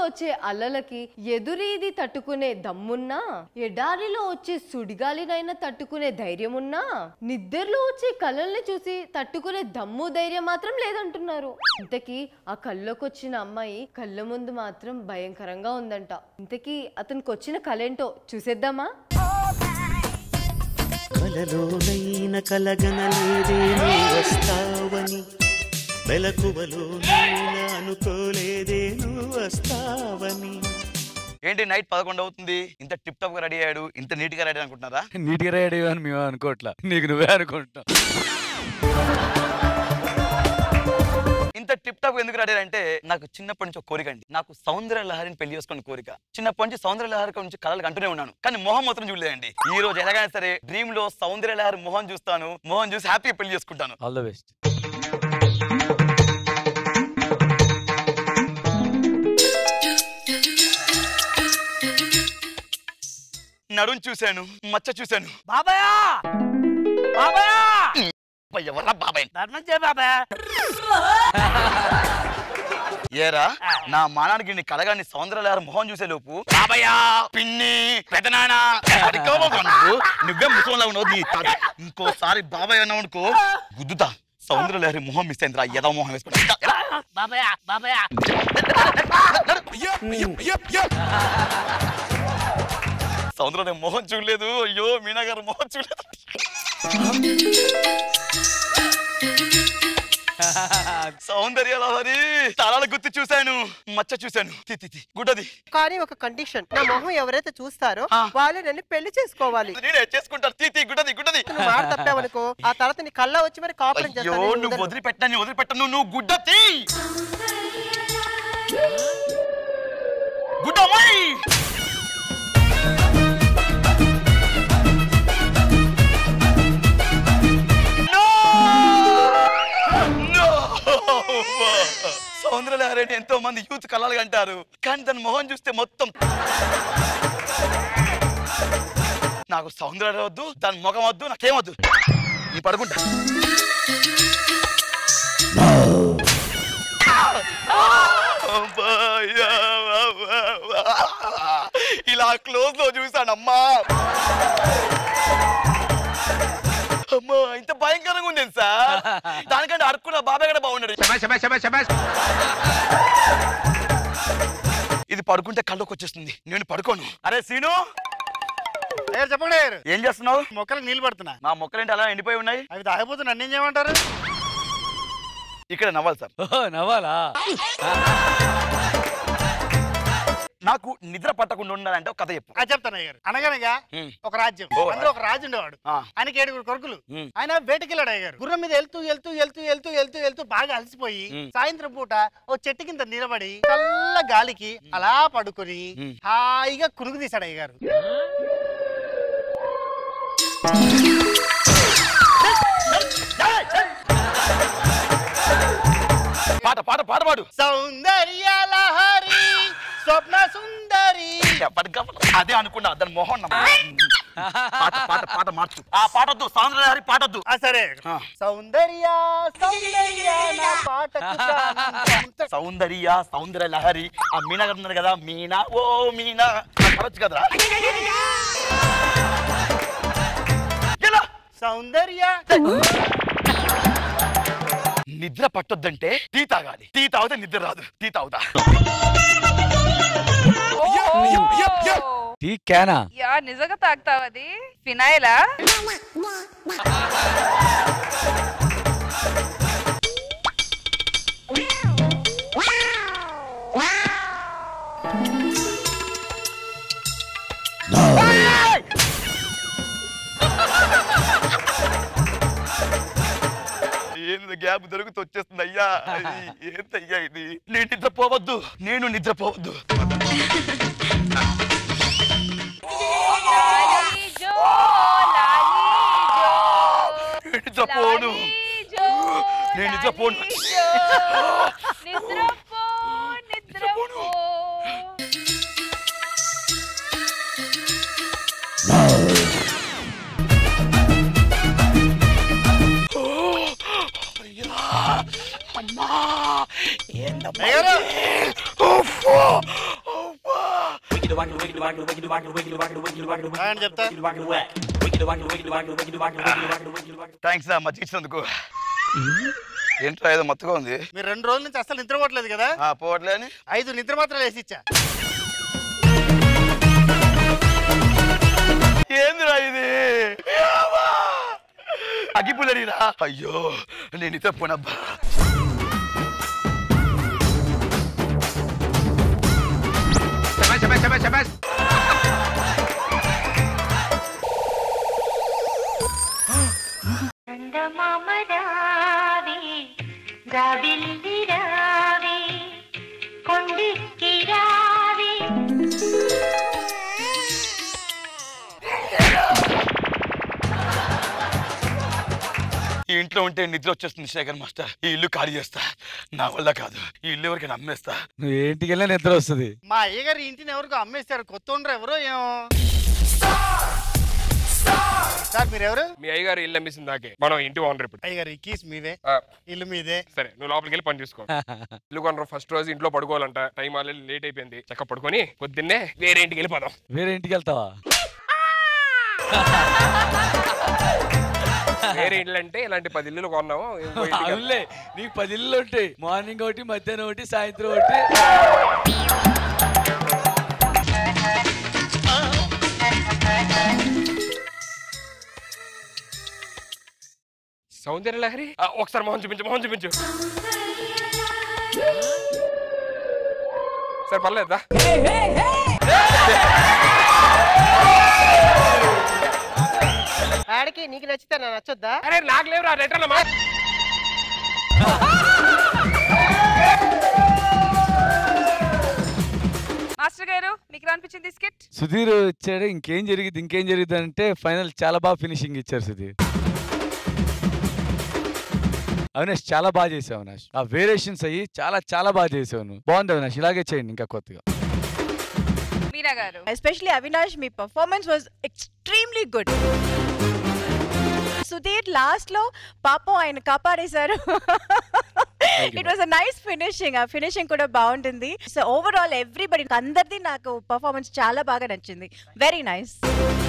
వచ్చే అలలకి ఎదురీది తట్టుకునే దమ్మున్నా ఎడారిలో వచ్చే సుడిగాలినైనా తట్టుకునే ధైర్యమున్నా నిద్రలో వచ్చే కళల్ని చూసి తట్టుకునే దమ్ము ధైర్యం మాత్రం లేదంటున్నారు ఇంతకీ ఆ కళ్ళలోకి వచ్చిన అమ్మాయి కళ్ళ ముందు మాత్రం భయంకరంగా ఉందంట ఇంతకీ అతనికి వచ్చిన కళేంటో చూసేద్దామా కలలోనైన కలగనలేదే నీ వస్తావని మెలకువలోనైనా అనుకోలేదే నువ్వు వస్తావని ఏంటి నైట్ పదకొండు అవుతుంది ఇంత టిప్ టాప్ గా రెడీ అయ్యాడు ఇంత నీట్ గా రెడీ అనుకుంటున్నారా నీట్గా రెడీ అని మేము అనుకోవట్లా నీకు నువ్వే అనుకుంటాం ఇంత టిప్ టాప్ ఎందుకు రెడీ అంటే నాకు చిన్నప్పటి నుంచి ఒక కోరిక అండి నాకు సౌందర్య లహరిని పెళ్లి చేసుకున్న కోరిక చిన్నప్పటి నుంచి సౌందర్య లహరి నుంచి కళలు అంటూనే ఉన్నాను కానీ మొహం మాత్రం చూడలేదండి ఈ రోజు ఎలాగైనా సరే డ్రీమ్ లో సౌందర్య లహరి మొహం చూస్తాను మొహం చూసి హ్యాపీగా పెళ్లి చేసుకుంటాను ఆల్ ద బెస్ట్ నడుం చూశాను మచ్చ చూశాను బాబాయా బాబాయా అబ్బా, ఎవర్రా బాబాయ్ ధర్మం చే బాబాయ్ ఏరా నా మానానికి నీ కళగాని సౌందర్యలహరి మొహం చూసే లోపు బాబయ్యా పిన్ని పెదనానా అడిగోబోకు నువ్వు నువ్వే ముసలిలా ఉన్నావు నీ తాత. ఇంకోసారి బాబాయ్ అన్నావు అనుకో గుద్దుతా సౌందర్యలహరి మొహం మిస్ అయిందిరా ఏదో మొహం వేసుకుంటా ఎలా? బాబాయా బాబాయా సౌందర్య మొహం చూడలేదు అయ్యో మీనా గారు మొహం చూడలేదు సౌందర్య లహరి తలాల గుర్తు చూశాను మచ్చ చూశాను తి, తి, తి. గుడ్డది కానీ ఒక కండిషన్ నా మొహం ఎవరైతే చూస్తారో ఆ. వాళ్ళే నన్ను పెళ్లి చేసుకోవాలి నేనే చేసుకుంటాను తీ, తీ, గుడ్డది గుడ్డది నువ్వు మాట తప్పావనుకో ఆ తర్వాత నీ కళ్ళ వచ్చి మరి కాపురం అయ్యో చేస్తాను నేను నువ్వు వదలను. వదిలిపెట్టను వదిలిపెట్టను నువ్వు గుడ్డ తీ గుడ్డ అమ్మాయి సౌందర్యలహరి ఎంతో మంది యూత్ కళలు అంటారు కానీ దాని మొహం చూస్తే మొత్తం నాకు సౌందర్య వద్దు దాని మొగం వద్దు నాకేమొద్దు నీ పడుకుంటా అబ్బాయ్యా, అబ్బా. ఇలా క్లోజ్ లో చూసానమ్మా అమ్మా ఇంత భయంకరంగా ఉంది సార్ దానికంటే అడుక్కున్న బాబాయ్ కూడా బాగున్నాడు ఇది పడుకుంటే కళ్ళకి వచ్చేస్తుంది నేను పడుకోను అరే సీను అయ్యారు చెప్పండి అయ్యారు ఏం చేస్తున్నావు మొక్కలకు నీళ్ళు పడుతున్నా మా మొక్కలేంటి అలా ఎండిపోయి ఉన్నాయి అవి తాగిపోతే నన్ను ఏం చేయమంటారు ఇక్కడ నవ్వాలి సార్ ఓహో నవ్వాలా నాకు నిద్ర పట్టకుండా ఉండాలంటే ఒక కథ చెప్పు అది చెప్తాను అయ్యారు అనగనగా హ్మ్. ఒక రాజ్యం ఓ, అందులో ఒక రాజు ఉండేవాడు ఆ. ఆయనకి ఏడుగురు కొడుకులు హ్మ్. ఆయన వేటకెళ్ళాడు అయ్యారు గుర్రం మీద వెళ్తూ వెళ్తూ వెళ్తూ వెళ్తూ వెళ్తూ వెళ్తూ బాగా అలసిపోయి హ్మ్. సాయంత్రం పూట ఓ చెట్టు కింద నిలబడి చల్ల గాలికి అలా పడుకొని హ్మ్. హాయిగా కునుగు తీశాడు అయ్యారు పాట పాట పాట పాడు సౌందర్య లహరి స్వప్న సుందరి ఎప్పటికప్పుడు అదే అనుకున్నా దాని మొహం నమ్మ. పాట పాట పాట మార్చు ఆ పాటొద్దు సౌందర్య పాటొద్దు ఆ సరే ఆ. సౌందర్య సౌందర్య నా పాటకు ప్రాణం. సౌందర్య సౌందర్య లహరి ఆ మీనా గారు ఉన్నారు కదా మీనా ఓ మీనా పడచ్చు కదరా ఎలా? సౌందర్య నిద్ర పట్టొద్దంటే టీ తాగాలి టీ తాగితే నిద్ర రాదు టీ తాగుతా టీ క్యానా యా నిజంగా తాగుతావు అది ఫినాయిలా ఏంది గ్యాప్ దొరుకుతూ వచ్చేస్తుంది అయ్యా ఏంటయ్యా ఇది నేను నిద్రపోవద్దు నేను నిద్రపోవద్దు లాలీ జో లాలీ జో నేను నిద్రపోను లాలీ జో నేను నిద్రపోను. లాలీ జో. నిద్రపో నిద్రపో అమ్మా ఏందమ్మా అయ్యగారు! ఇది? ఉఫ్! అని చెప్తా థ్యాంక్స్ రా మజ్జిగ ఇచ్చినందుకు ఏంట్రా ఏదో మొత్తగా ఉంది మీరు రెండు రోజుల నుంచి అసలు నిద్రపోవట్లేదు కదా ఆ పోవట్లే అని ఐదు నిద్ర మాత్రాలు వేసి ఇచ్చా ఏందిరా ఇది అగ్గిపుల్లడిరా అయ్యో నేను ఇతే పోనబ్బా చందమామరావే జాబిల్లి రావే కొండికి రావే ఈ ఇంట్లో ఉంటే నిద్ర వచ్చేస్తుంది శేఖర్ మాస్టర్ ఈ ఇల్లు ఖాళీ చేస్తా నా వల్ల కాదు ఈ ఇల్లు ఎవరికైనా అమ్మేస్తా నువ్వు ఏంటికి వెళ్ళినా నిద్ర వస్తుంది మా అయ్యగారు ఈ ఇంటిని ఎవరికో అమ్మేశారు కొత్త ఉండరు ఎవరో ఏమో సార్ మీరు ఎవరు మీ అయ్యగారు ఇల్లు అమ్మేసింది నాకే మనం ఇంటి ఓనర్ ఇప్పుడు అయ్యగారు ఈ కీస్ మీవే ఆ, ఇల్లు మీదే సరే నువ్వు లోపలికి వెళ్ళి పని చూసుకో ఇల్లు కొనరు ఫస్ట్ రోజు ఇంట్లో పడుకోవాలంట టైం ఆల్రెడీ లేట్ అయిపోయింది చక్క పడుకొని పొద్దున్నే వేరే ఇంటికి వెళ్ళిపోదాం వేరే ఇంటికి వెళ్తావా వేరే ఇల్లు అంటే ఇలాంటి పది ఇల్లులు కొన్నాము ఇంకో ఇంటికి వెళ్తాం. అవునులే నీకు పది ఇల్లు ఉంటాయి మార్నింగ్ ఒకటి మధ్యాహ్నం ఒకటి సాయంత్రం ఒకటి సౌందర్య లహరి ఆ, ఒకసారి మొహం చూపించు మొహం చూపించు సరే పర్లేదా ఆడికి నీకు నచ్చితే నా నచ్చొద్దా అరే నాకు లేవు రా లెటర్లు మా మాస్టర్ గారు మీకు ఎలా అనిపించింది స్కిట్ సుధీర్ వచ్చాడు ఇంకేం జరిగింది ఇంకేం జరిగింది అంటే ఫైనల్ చాలా బాగా ఫినిషింగ్ ఇచ్చారు సుధీర్ అవినాష్ చాలా బాగా చేసావు అవినాష్ ఆ వేరియేషన్స్ అయ్యి చాలా చాలా బాగా చేసావు నువ్వు బాగుంది అవినాష్ ఇలాగే చేయండి ఇంకా కొత్తగా మీనా గారు ఎస్పెషలీ అవినాష్ మీ performance was extremely good Sudheer last లో పాపం ఆయన కాపాడేశారు it was a nice finishing ఆ ఫినిషింగ్ కూడా బాగుంటుంది సో ఓవరాల్ ఎవ్రీబడి అందరిది నాకు పర్ఫార్మెన్స్ చాలా బాగా నచ్చింది వెరీ నైస్